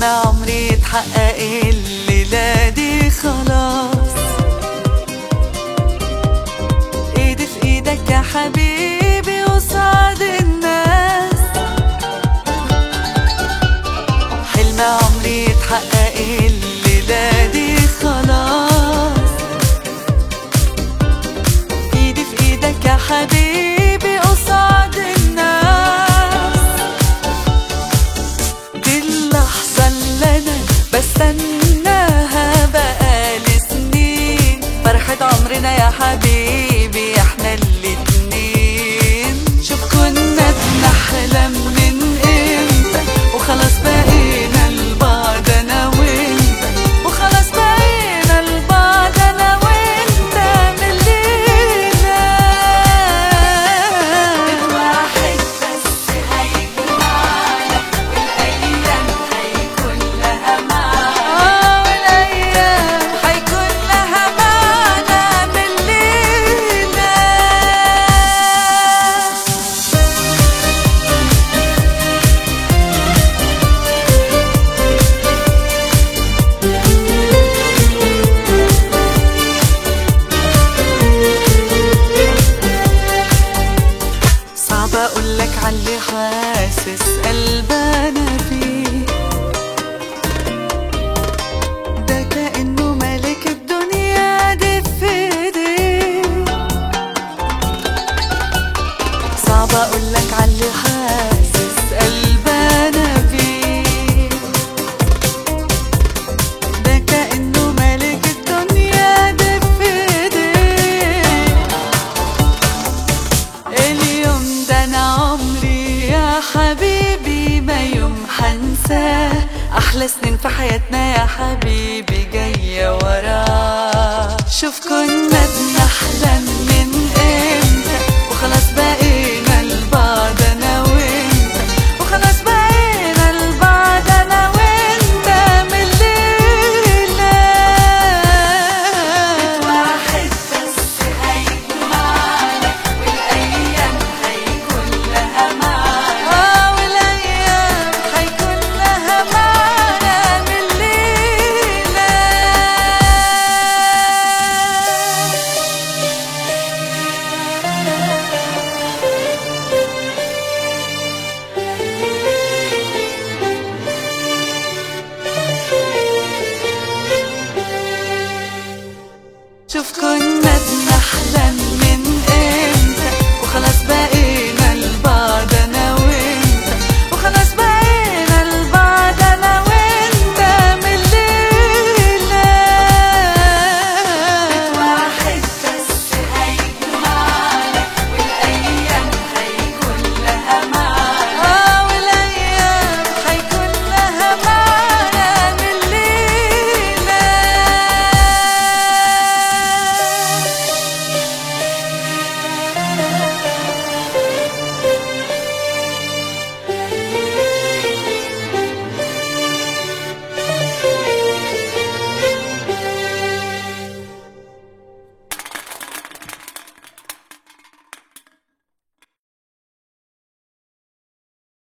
حلم عمري يتحقق الليلة دي خلاص ايدي في ايدك يا حبيبي وسعد الناس حلم عمري يتحقق الليلة دي خلاص ايدي في ايدك يا حبيبي قصاد الناس دي اللحظة اللي انا بستناها بقالي سنين فرحة عمرنا يا حبيبي احنا الاتنين شوف كنا بنحلم من امتى وخلاص بقينا لبعض انا وانت وخلاص بقينا لبعض انا وانت من الليلة واحد بس هيجمعنا والايام هيكون لها معنى والايام هيكون لها معنى من الليلة صعب اقولك عاللي حاسس قلبنا فيه ده كأنه ملك الدنيا دي في ايديه صعب اقولك عاللي حاسس قلبنا فيه ده كأنه ملك الدنيا دي في ايديه اليوم ده انا عمري يا حبيبي ما يوم حنساه احلى سنين في حياتنا يا حبيبي جايه وراه شوف كنا بنحلم من امتى وخلاص بقينا لبعض انا وانت وخلاص بقينا لبعض انا وانت من الليله واحد بس هيجمعنا والايام هيكون لها معنى اه والايام هيكون لها معنى من الليله شوف كنا